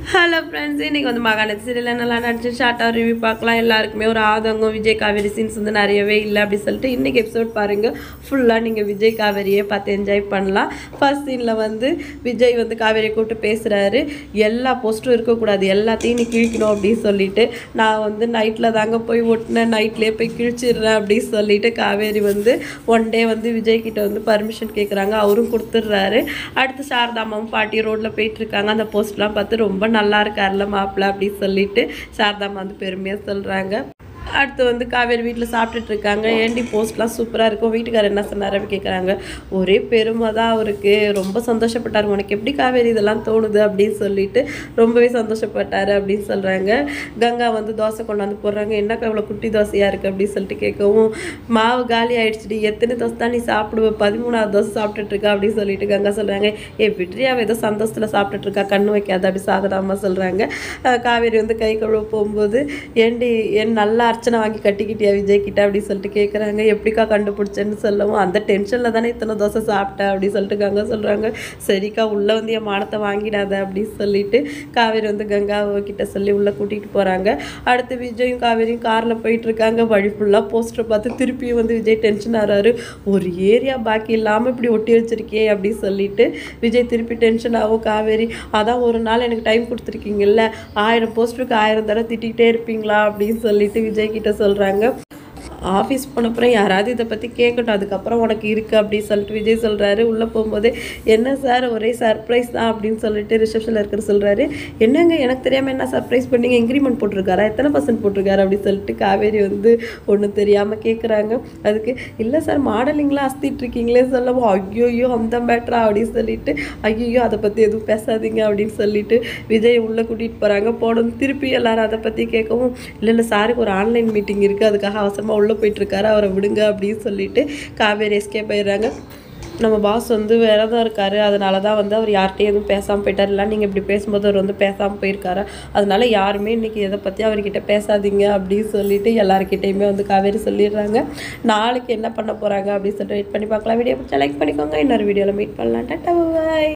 hello friends இன்றைக்கி வந்து Mahanadi serial நல்லா நடிச்சு ஷார்ட்டாக ரிவ்யூ பார்க்கலாம் எல்லாருக்குமே ஒரு ஆதங்கம் விஜய் காவேரி சீன்ஸ் வந்து நிறையவே இல்லை அப்படி சொல்லிட்டு இன்றைக்கி எபிசோட் பாருங்கள் ஃபுல்லாக நீங்கள் விஜய் காவேரியே பார்த்து என்ஜாய் பண்ணலாம் ஃபர்ஸ்ட் சீனில் வந்து விஜய் வந்து காவேரியை கூப்பிட்டு பேசுகிறாரு எல்லா போஸ்ட்டும் இருக்கக்கூடாது எல்லாத்தையும் நீ கிழிக்கணும் அப்படின்னு சொல்லிட்டு நான் வந்து நைட்டில் தாங்க போய் ஒட்டினேன் நைட்லேயே போய் கிழிச்சிடுறேன் அப்படின்னு சொல்லிட்டு காவேரி வந்து ஒன் டே வந்து விஜய் கிட்ட வந்து பர்மிஷன் கேட்குறாங்க அவரும் கொடுத்துட்றாரு அடுத்து சாரதாமாவும் பாட்டி ரோட்டில் போயிட்டு இருக்காங்க அந்த போஸ்ட்லாம் பார்த்து ரொம்ப நல்லா இருக்கார்ல மாப்பிள்ள அப்படின்னு சொல்லிட்டு சாரதாமா வந்து பெருமையாக சொல்கிறாங்க அடுத்து வந்து காவேரி வீட்டில் சாப்பிட்டுட்டு இருக்காங்க ஏண்டி போஸ்ட்லாம் சூப்பராக இருக்கும் வீட்டுக்காரர் என்ன சொன்னார் அப்படி கேட்குறாங்க ஒரே பெருமை தான் அவருக்கு ரொம்ப சந்தோஷப்பட்டார் உனக்கு எப்படி காவேரி இதெல்லாம் தோணுது அப்படின்னு சொல்லிட்டு ரொம்பவே சந்தோஷப்பட்டார் அப்படின்னு சொல்கிறாங்க கங்கா வந்து தோசை கொண்டாந்து போடுறாங்க என்னக்கா இவ்வளோ குட்டி தோசையாக இருக்குது அப்படின்னு சொல்லிட்டு கேட்கவும் மாவு காலி ஆயிடுச்சுடி எத்தனை தோசை தான் நீ சாப்பிடுவ பதிமூணாவது தோசை சாப்பிட்டுட்டு இருக்கா அப்படின்னு சொல்லிட்டு கங்கா சொல்கிறாங்க ஏ விட்ரியாவை ஏதோ சந்தோஷத்தில் சாப்பிட்டுட்டு இருக்கா கண்ணு வைக்காத அப்படி சாதடாமல் சொல்கிறாங்க காவேரி வந்து கை கழுவ போகும்போது ஏண்டி என் நல்லா அர்ச்சனை வாங்கி கட்டிக்கிட்டியா விஜய் கிட்ட அப்படின்னு சொல்லிட்டு கேட்குறாங்க எப்படிக்கா கண்டுபிடிச்சேன்னு சொல்லவும் அந்த டென்ஷனில் தானே இத்தனை தோசை சாப்பிட்டேன் அப்படின்னு சொல்லிட்டு கங்கா சொல்கிறாங்க சரிக்கா உள்ளே வந்து என் மானத்தை வாங்கிடாத அப்படின்னு சொல்லிட்டு காவேரி வந்து கங்கா கிட்ட சொல்லி உள்ளே கூட்டிகிட்டு போகிறாங்க அடுத்து விஜயும் காவேரியும் காரில் போயிட்டு இருக்காங்க வழி ஃபுல்லாக போஸ்டர் பார்த்து திருப்பியும் வந்து விஜய் டென்ஷன் ஆகிறாரு ஒரு ஏரியா பாக்கி இல்லாமல் இப்படி ஒட்டி வச்சிருக்கே அப்படின்னு சொல்லிட்டு விஜய் திருப்பி டென்ஷன் ஆகும் காவேரி அதான் ஒரு நாள் எனக்கு டைம் கொடுத்துருக்கீங்கல்ல ஆயிரம் போஸ்டருக்கு ஆயிரம் தடவை திட்டிகிட்டே இருப்பீங்களா அப்படின்னு சொல்லிட்டு விஜய் கிட்ட சொல்கிறாங்க ஆஃபீஸ் போனப்புறம் யாராவது இதை பற்றி கேட்கட்டும் அதுக்கப்புறம் உனக்கு இருக்குது அப்படின்னு சொல்லிட்டு விஜய் சொல்கிறாரு உள்ளே போகும்போது என்ன சார் ஒரே சர்ப்ரைஸ் தான் அப்படின்னு சொல்லிட்டு ரிசப்ஷனில் இருக்கிற சொல்கிறாரு என்னங்க எனக்கு தெரியாமல் என்ன சர்ப்ரைஸ் பண்ணீங்க இன்க்ரிமெண்ட் போட்டிருக்காரா எத்தனை பர்சன்ட் போட்டிருக்காரு அப்படின்னு சொல்லிட்டு காவேரி வந்து ஒன்றும் தெரியாமல் கேட்குறாங்க அதுக்கு இல்லை சார் மாடலிங்லாம் அஸ்திட்டு இருக்கீங்களே சொல்லவும் ஐயோயோ அந்த மேட்ரா அப்படின்னு சொல்லிட்டு ஐயோ அதை பற்றி எதுவும் பேசாதீங்க அப்படின்னு சொல்லிட்டு விஜய் உள்ளே கூட்டிகிட்டு போகிறாங்க போனோம் திருப்பி எல்லாரும் அதை பற்றி கேட்கவும் இல்லை இல்லை சாருக்கு ஒரு ஆன்லைன் மீட்டிங் இருக்குது அதுக்காக அவசரமாக உள்ளே போயிட்டுருக்காரு அவரை விடுங்க அப்படின்னு சொல்லிட்டு காவேரி எஸ்கேப் ஆயிடுறாங்க நம்ம பாஸ் வந்து வேற தான் இருக்காரு அதனால தான் வந்து அவர் யார்கிட்டையும் எதுவும் பேசாமல் போயிட்டார் இல்லை நீங்கள் இப்படி பேசும்போது அவர் வந்து பேசாமல் போயிருக்காரு அதனால யாருமே இன்னைக்கு எதை பற்றி அவர்கிட்ட பேசாதீங்க அப்படின்னு சொல்லிட்டு எல்லாருக்கிட்டையுமே வந்து காவேரி சொல்லிடுறாங்க நாளைக்கு என்ன பண்ண போகிறாங்க அப்படின்னு சொல்லிட்டு வெயிட் பண்ணி பார்க்கலாம் வீடியோ பிடிச்சா லைக் பண்ணிக்கோங்க இன்னொரு வீடியோவில் மீட் பண்ணலாம் டாட்டா பாய்